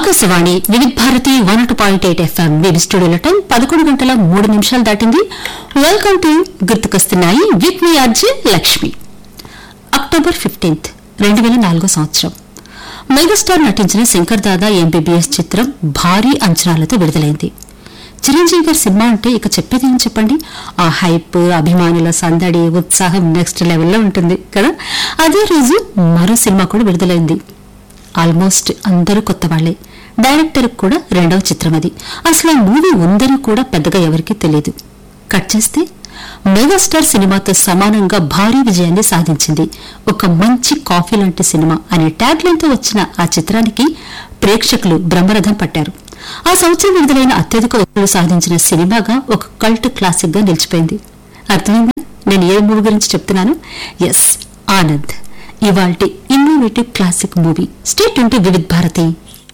Akashvani Vividh Bharati one two point eight FM వీరి స్టూడియోలో time పదకొండు గంటల మూడు నిమిషాలు దాటింది వెల్కమ్ టు గుర్తుకొస్తున్నాయి విత్ మీ అర్జున్ లక్ష్మి అక్టోబర్ ఫిఫ్టీన్త్ రెండు వేల నాలుగో సంవత్సరం మెగాస్టార్ నటించిన శంకర్ దాదా ఎంబీబీఎస్ చిత్రం భారీ అంచనాలతో విడుదలైంది చిరంజీవి గారి సినిమా అంటే ఇక చెప్పేది ఏం చెప్పండి ఆ హైప్ అభిమానుల సందడి ఉత్సాహం నెక్స్ట్ లెవెల్లో ఉంటుంది కదా అదే రోజు మరో సినిమా కూడా విడుదలైంది ఆల్మోస్ట్ అందరూ కొత్త వాళ్లే డైరెక్టర్ కూడా రెండవ చిత్రం అది అసలు ఆ మూవీ ఉందని కూడా పెద్దగా ఎవరికీ తెలియదు కట్ చేస్తే మెగాస్టార్ సినిమాతో సమానంగా భారీ విజయాన్ని సాధించింది ఒక మంచి కాఫీ లాంటి సినిమా అనే ట్యాగ్ లైన్తో వచ్చిన ఆ చిత్రానికి ప్రేక్షకులు బ్రహ్మరథం పట్టారు ఆ సంవత్సరం విడుదలైన అత్యధిక వసూలు సాధించిన సినిమాగా ఒక కల్ట్ క్లాసిక్ గా నిలిచిపోయింది అర్థమైందా నేను ఏ మూవీ గురించి చెప్తున్నాను ఎస్ ఆనంద్ ఇవాల్టి ఇన్నోవేటివ్ క్లాసిక్ మూవీ స్టేట్ ఉంటే వివిధ్ భారతి